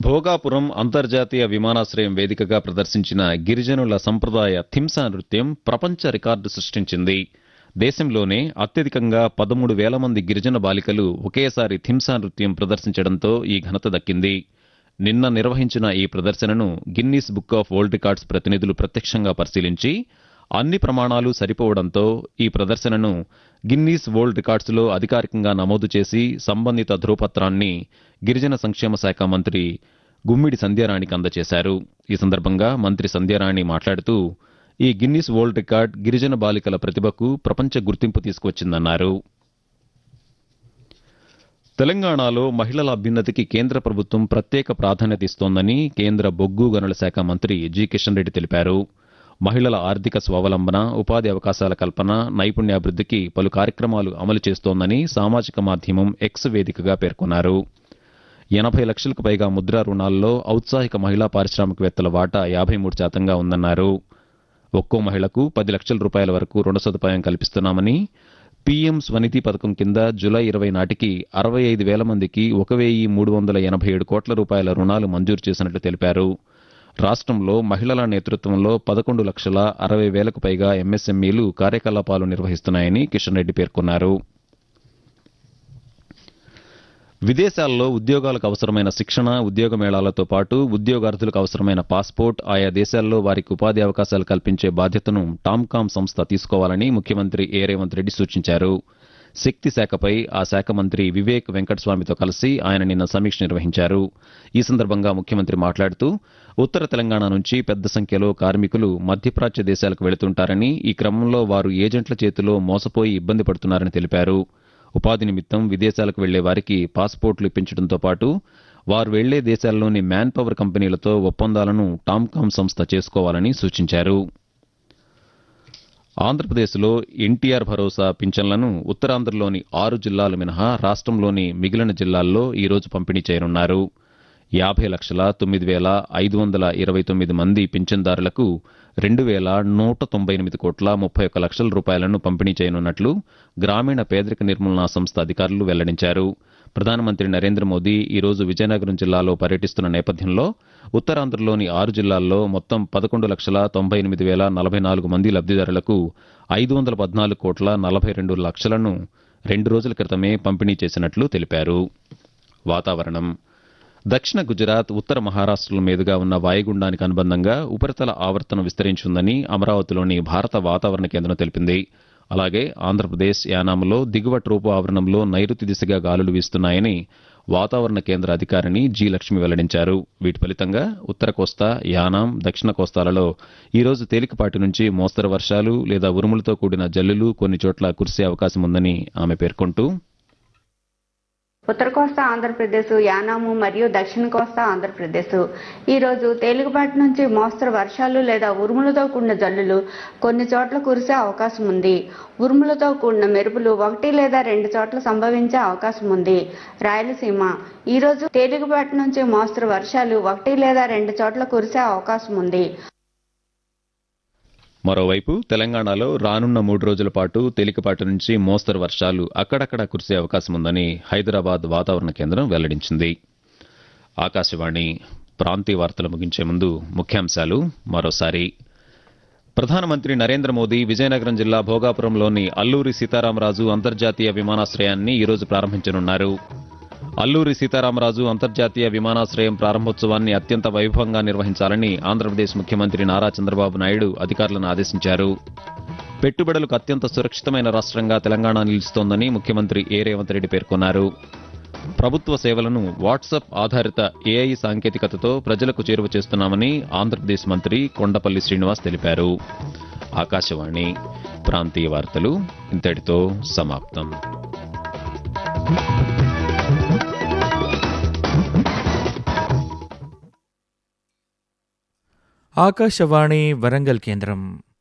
భోగాపురం అంతర్జాతీయ విమానాశ్రయం వేదికగా ప్రదర్శించిన గిరిజనుల సంప్రదాయ థింసా నృత్యం ప్రపంచ రికార్డు సృష్టించింది దేశంలోనే అత్యధికంగా పదమూడు వేల మంది గిరిజన బాలికలు ఒకేసారి థింసా నృత్యం ప్రదర్శించడంతో ఈ ఘనత దక్కింది నిన్న నిర్వహించిన ఈ ప్రదర్శనను Guinness book of world records ప్రతినిధులు ప్రత్యక్షంగా పరిశీలించి అన్ని ప్రమాణాలు సరిపోవడంతో ఈ ప్రదర్శనను గిన్నీస్ వరల్డ్ రికార్డ్స్లో అధికారికంగా నమోదు చేసి సంబంధిత ధృవపత్రాన్ని గిరిజన సంక్షేమ శాఖ మంత్రి గుమ్మిడి సంధ్యారాణికి అందజేశారు ఈ సందర్భంగా మంత్రి సంధ్యారాణి మాట్లాడుతూ ఈ గిన్నీస్ వరల్డ్ రికార్డ్ గిరిజన బాలికల ప్రతిభకు ప్రపంచ గుర్తింపు తీసుకువచ్చిందన్నారు తెలంగాణలో మహిళల అభ్యున్నతికి కేంద్ర ప్రభుత్వం ప్రత్యేక ప్రాధాన్యత ఇస్తోందని కేంద్ర బొగ్గు గనుల శాఖ మంత్రి జి కిషన్ రెడ్డి తెలిపారు మహిళల ఆర్థిక స్వావలంబన ఉపాధి అవకాశాల కల్పన నైపుణ్యాభివృద్ధికి పలు కార్యక్రమాలు అమలు చేస్తోందని సామాజిక మాధ్యమం ఎక్స్ వేదికగా పేర్కొన్నారు ఎనభై లక్షలకు పైగా ముద్రా రుణాల్లో ఔత్సాహిక మహిళా పారిశ్రామికవేత్తల వాటా యాభై మూడు శాతంగా ఉందన్నారు ఒక్కో మహిళకు పది లక్షల రూపాయల వరకు రుణ సదుపాయం కల్పిస్తున్నామని పీఎం స్వనిధి పథకం కింద జులై ఇరవై నాటికి అరవై ఐదు వేల మందికి ఒక వెయ్యి మూడు వందల ఎనభై ఏడు కోట్ల రూపాయల రుణాలు మంజూరు చేసినట్లు తెలిపారు రాష్ట్రంలో మహిళల నేతృత్వంలో పదకొండు లక్షల అరవై వేలకు పైగా ఎంఎస్ఎంఈలు కార్యకలాపాలు నిర్వహిస్తున్నాయని కిషన్ రెడ్డి పేర్కొన్నారు విదేశాల్లో ఉద్యోగాలకు అవసరమైన శిక్షణ ఉద్యోగ మేళాలతో పాటు ఉద్యోగార్థులకు అవసరమైన పాస్పోర్ట్ ఆయా దేశాల్లో వారికి ఉపాధి అవకాశాలు కల్పించే బాధ్యతను టామ్కామ్ సంస్థ తీసుకోవాలని ముఖ్యమంత్రి ఏ రేవంత్ రెడ్డి సూచించారు శక్తి శాఖపై ఆ శాఖ మంత్రి వివేక్ వెంకటస్వామితో కలిసి ఆయన నిన్న సమీక్ష నిర్వహించారు ఈ సందర్భంగా ముఖ్యమంత్రి మాట్లాడుతూ ఉత్తర తెలంగాణ నుంచి పెద్ద సంఖ్యలో కార్మికులు మధ్యప్రాచ్య దేశాలకు వెళుతుంటారని ఈ క్రమంలో వారు ఏజెంట్ల చేతిలో మోసపోయి ఇబ్బంది పడుతున్నారని తెలిపారు ఉపాధి నిమిత్తం విదేశాలకు వెళ్లే వారికి పాస్పోర్ట్లు ఇప్పించడంతో పాటు వారు వెళ్లే దేశాల్లోని మ్యాన్ పవర్ కంపెనీలతో ఒప్పందాలను టామ్కామ్ సంస్థ చేసుకోవాలని సూచించారు ఆంధ్రప్రదేశ్లో ఎన్టీఆర్ భరోసా పింఛన్లను ఉత్తరాంధ్రలోని ఆరు జిల్లాలు మినహా రాష్ట్రంలోని మిగిలిన జిల్లాల్లో ఈ రోజు పంపిణీ చేయనున్నారు యాభై లక్షల తొమ్మిది వేల ఐదు వందల ఇరవై తొమ్మిది మంది పింఛన్దారులకు రెండు వేల నూట తొంభై ఎనిమిది కోట్ల ముప్పై ఒక్క లక్షల రూపాయలను పంపిణీ చేయనున్నట్లు గ్రామీణ పేదరిక నిర్మూలనా సంస్థ అధికారులు వెల్లడించారు ప్రధానమంత్రి నరేంద్ర మోదీ ఈ రోజు విజయనగరం జిల్లాలో పర్యటిస్తున్న నేపథ్యంలో ఉత్తరాంధ్రలోని ఆరు జిల్లాల్లో మొత్తం పదకొండు లక్షల తొంభై ఎనిమిది వేల నలభై నాలుగు మంది లబ్ధిదారులకు ఐదు వందల పద్నాలుగు కోట్ల నలభై రెండు లక్షలను రెండు రోజుల క్రితమే పంపిణీ చేసినట్లు తెలిపారు వాతావరణం దక్షిణ గుజరాత్ ఉత్తర మహారాష్ట్రల మీదుగా ఉన్న వాయుగుండానికి అనుబంధంగా ఉపరితల ఆవర్తనం విస్తరించిందని అమరావతిలోని భారత వాతావరణ కేంద్రం తెలిపింది అలాగే ఆంధ్రప్రదేశ్ యానాంలో దిగువ ట్రోపు ఆవరణంలో నైరుతి దిశగా గాలులు వీస్తున్నాయని వాతావరణ కేంద్ర అధికారిని జి లక్ష్మి వెల్లడించారు వీటి ఫలితంగా ఉత్తర కోస్తా యానాం దక్షిణ కోస్తాలలో ఈ రోజు తేలికపాటి నుంచి మోస్తరు వర్షాలు లేదా ఉరుములతో కూడిన జల్లులు కొన్ని చోట్ల కురిసే అవకాశం ఉందని ఆమె పేర్కొంటూ ఉత్తర కోస్తా ఆంధ్రప్రదేశ్ యానాము మరియు దక్షిణ కోస్తా ఆంధ్రప్రదేశ్ ఈ రోజు తేలికపాటి నుంచి మోస్తరు వర్షాలు లేదా ఉరుములతో కూడిన జల్లులు కొన్ని చోట్ల కురిసే అవకాశం ఉంది ఉరుములతో కూడిన మెరుపులు ఒకటి లేదా రెండు చోట్ల సంభవించే అవకాశం ఉంది రాయలసీమ ఈ రోజు తేలికపాటి నుంచి మోస్తరు వర్షాలు ఒకటి లేదా రెండు చోట్ల కురిసే అవకాశం ఉంది మరోవైపు తెలంగాణలో రానున్న మూడు రోజుల పాటు తేలికపాటి నుంచి మోస్తరు వర్షాలు అక్కడక్కడ కురిసే అవకాశం ఉందని హైదరాబాద్ వాతావరణ కేంద్రం వెల్లడించింది ఆకాశవాణి ప్రాంతీయ వార్తలు ముగించే ముందు ముఖ్యాంశాలు మరోసారి ప్రధానమంత్రి నరేంద్ర మోదీ విజయనగరం జిల్లా భోగాపురంలోని అల్లూరి సీతారామరాజు అంతర్జాతీయ విమానాశ్రయాన్ని ఈరోజు ప్రారంభించనున్నారు అల్లూరి సీతారామరాజు అంతర్జాతీయ విమానాశ్రయం ప్రారంభోత్సవాన్ని అత్యంత వైభవంగా నిర్వహించాలని ఆంధ్రప్రదేశ్ ముఖ్యమంత్రి నారా చంద్రబాబు నాయుడు అధికారులను ఆదేశించారు పెట్టుబడులకు అత్యంత సురక్షితమైన రాష్ట్రంగా తెలంగాణ నిలుస్తోందని ముఖ్యమంత్రి ఏ రేవంత్ రెడ్డి పేర్కొన్నారు ప్రభుత్వ సేవలను వాట్సాప్ ఆధారిత ఏఐ సాంకేతికతతో ప్రజలకు చేరువ చేస్తున్నామని ఆంధ్రప్రదేశ్ మంత్రి కొండపల్లి శ్రీనివాస్ తెలిపారు ఆకాశవాణి ప్రాంతీయ వార్తలు ఇంతటితో సమాప్తం ఆకాశవాణి వరంగల్ కేంద్రం